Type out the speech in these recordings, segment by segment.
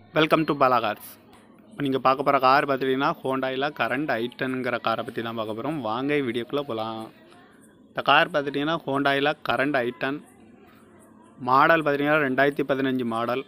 welcome to Bala cars இப்போ நீங்கள் பார்க்க போகிற கார் பார்த்துட்டிங்கன்னா ஹோண்டாயில் கரண்ட் ஐட்டனுங்கிற காரை பற்றி தான் பார்க்க போகிறோம் வாங்க வீடியோக்குள்ளே போகலாம் இந்த கார் பார்த்துட்டிங்கன்னா ஹோண்டாயில் கரண்ட் ஐட்டன் மாடல் பார்த்துட்டிங்கன்னா ரெண்டாயிரத்தி பதினஞ்சு மாடல்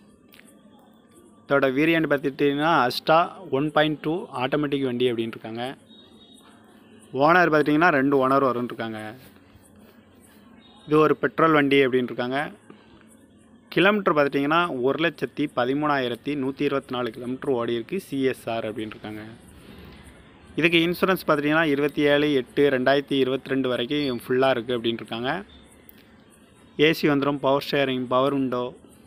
இதோட வேரியண்ட் பார்த்துட்டிங்கன்னா Asta one point two automatic வண்டி அப்படின்னு இருக்காங்க ஓனர் பார்த்துட்டிங்கன்னா ரெண்டு ஓனர் வரும்னு இருக்காங்க இது ஒரு பெட்ரோல் வண்டி அப்படின்னு இருக்காங்க கிலோமீட்டர் பார்த்துட்டிங்கன்னா ஒரு லட்சத்தி பதிமூணாயிரத்தி நூற்றி இருபத்தி நாலு கிலோமீட்டர் ஓடி இருக்கு சிஎஸ்ஆர் அப்படின்னு இருக்காங்க இதுக்கு இன்சூரன்ஸ் பார்த்துட்டிங்கன்னா இருபத்தி ஏழு எட்டு ரெண்டாயிரத்தி இருபத்தி ரெண்டு வரைக்கும் ஃபுல்லாக இருக்குது அப்படின்னு இருக்காங்க ஏசி வந்துடும் power steering power window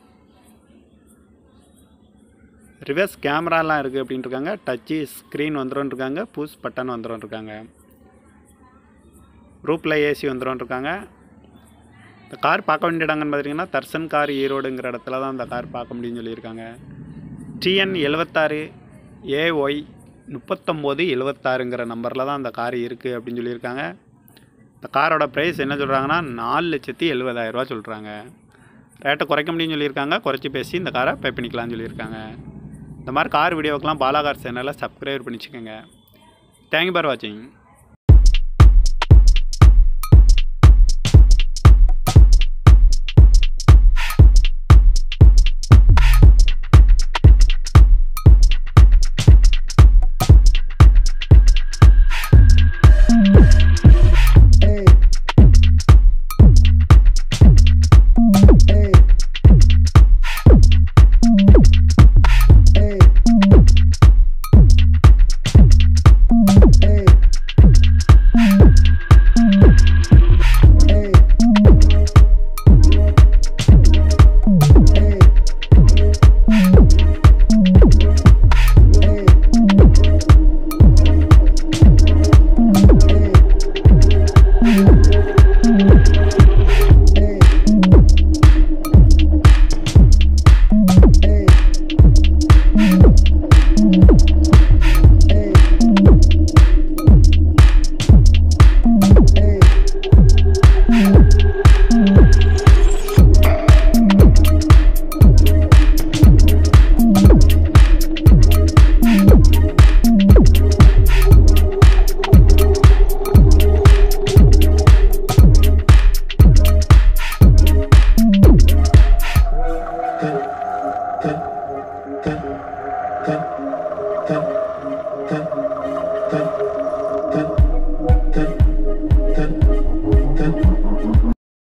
reverse கேமராலாம் இருக்குது அப்படின்னு இருக்காங்க டச்சு ஸ்க்ரீன் வந்துடும் இருக்காங்க புஷ் பட்டன் வந்துடும் இருக்காங்க ரூப்பில் ஏசி வந்துடும் இருக்காங்க இந்த கார் பார்க்க வேண்டிய இடங்கன்னு பார்த்தீங்கன்னா தர்சன் கார் ஈரோடுங்கிற இடத்துல தான் இந்த கார் பார்க்க முடியும்னு சொல்லியிருக்காங்க டிஎன் எழுபத்தாறு ஏஒய் முப்பத்தொம்போது எழுபத்தாறுங்கிற நம்பரில் தான் அந்த கார் இருக்குது அப்படின்னு சொல்லியிருக்காங்க இந்த காரோட ப்ரைஸ் என்ன சொல்கிறாங்கன்னா நாலு லட்சத்தி எழுபதாயிரரூவா சொல்கிறாங்க ரேட்டை குறைக்க முடியும்னு சொல்லியிருக்காங்க குறைச்சி பேசி இந்த காரை பே பண்ணிக்கலாம்னு சொல்லியிருக்காங்க இந்த மாதிரி கார் வீடியோக்கெலாம் பாலா கார் சேனலை சப்ஸ்கிரைப் பண்ணிச்சுக்கோங்க தேங்க்யூ ஃபார் வாட்சிங்